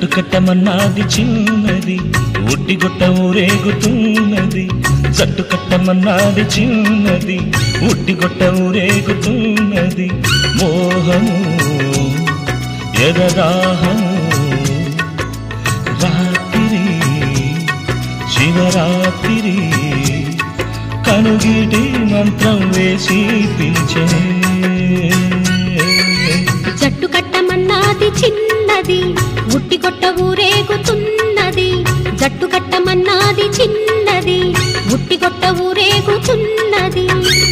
జట్టు కట్టమన్నాది చిన్నది ఉట్టిగొట్ట ఊరేగుతున్నది జట్టు కట్టమన్నాది చిన్నది ఉట్టిగొట్ట ఊరేగుతున్నది మోహము ఎదదాహము రాత్రి శివరాత్రి కనుగిటి మంత్రం వేసి పిలిచే జట్టు కట్టమన్నాది చిన్నది ఉట్టి కొట్ట ఊరేగుతున్నది జట్టు కట్టమన్నాది చిన్నది ఉట్టి కొట్ట ఊరేగుతున్నది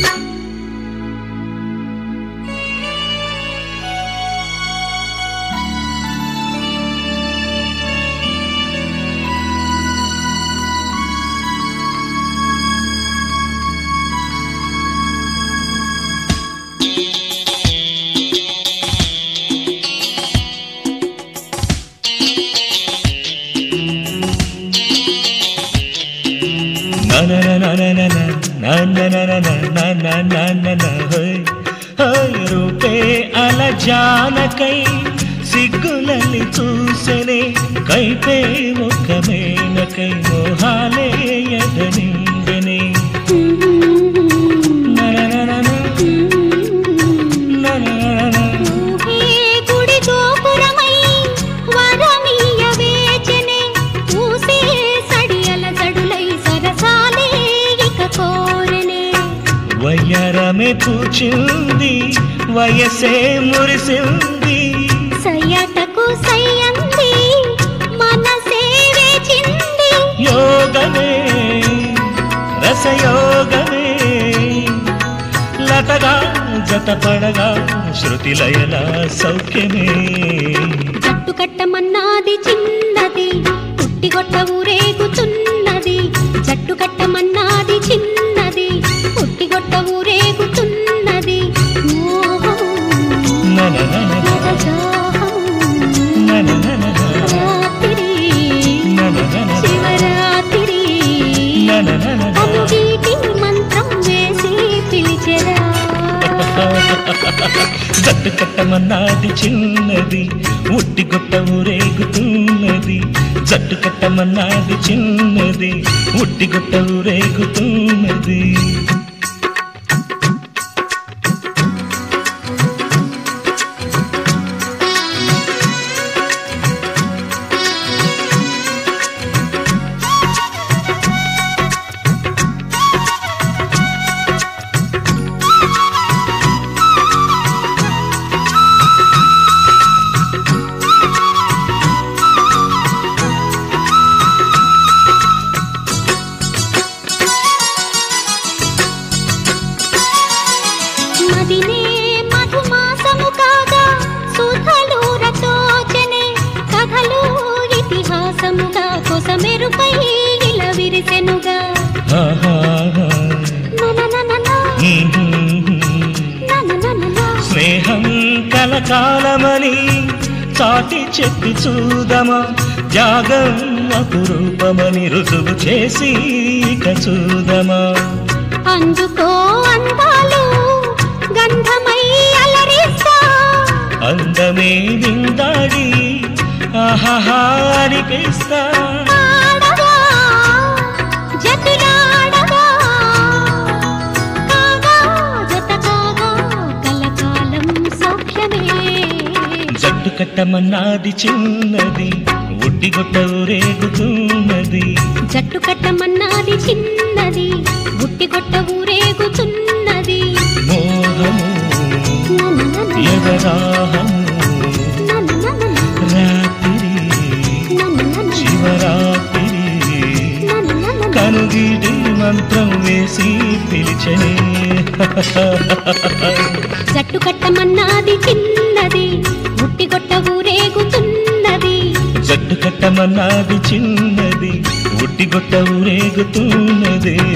రూపే అల జానకై సిగ్గులని చూసెనే కైపే ఒక మేనకై మోహాలే ఎదనిందనే ఊహే గుడి గోపురమై వరమీయ వేచెనే ఊసే సడియల జడులై సరసాలే ఇక కోరెనే వయ్యారమే పూచింది వయసే మురిసింది సయ్యటకు సయ్యంది మనసే వేచింది యోగమే రసయోగమే లతగా జతపడగా శృతిలయల సౌఖ్యమే జట్టు కట్టమన్నాది చిన్నది పుట్టిగొట్ట ఊరేగుతున్నది జట్టు కట్టమన్నాది చిన్నది పుట్టిగొట్ట ఊరేగుతున్నది మోహము, నననన, మదదాహము, నననన, రాత్రి, నననన, శివరాత్రి నననన. అనుగీటి మంత్రం వేసి పిలిచెరా జట్టు కట్టమన్నాది చిన్నది ఉట్టి గొట్ట ఊరేగుతున్నది జట్టు కట్టమన్నాది చిన్నది ఉట్టి గొట్ట ఊరేగుతున్నది మదినే మధుమాసము కాగా సుధలూరతోచనే కథలు ఇతిహాసముగా కొసమెరుపై ఇలా విరిసెనుగా ఆహాహా. ననననన, ననననన. స్నేహం కలకాలమని చాటి చెప్పి చూదమా త్యాగం అపురూపమని రుజువు చేసి ఇక చూదమా అందుకో అందాలు గంధమై అలరిస్తా అందమే విందాడి ఆహాహా అనిపిస్తా ఆడగా జతులాడగా కాగా జత కాగా కలకాలం సౌఖ్యమే జట్టు కట్టమన్నాది చిన్నది ఒడ్డిగొట్ట ఊరేగుతున్నది జట్టు కట్టమన్నది చిన్నది గుట్టి కొట్ట ఊరేగుతున్నది మోహము ననననన, ఎదరాహము ననననన, రాత్రి ననననన, శివరాత్రి ననననన. కనుగిడి మంత్రం వేసి పిలిచనే జట్టు కట్టమన్నది చిన్నది గుట్టి కొట్ట ఊరేగుతున్నది జట్టు కట్టమన్నాది చిన్నది ఒడ్డిగొట్ట ఊరేగుతున్నది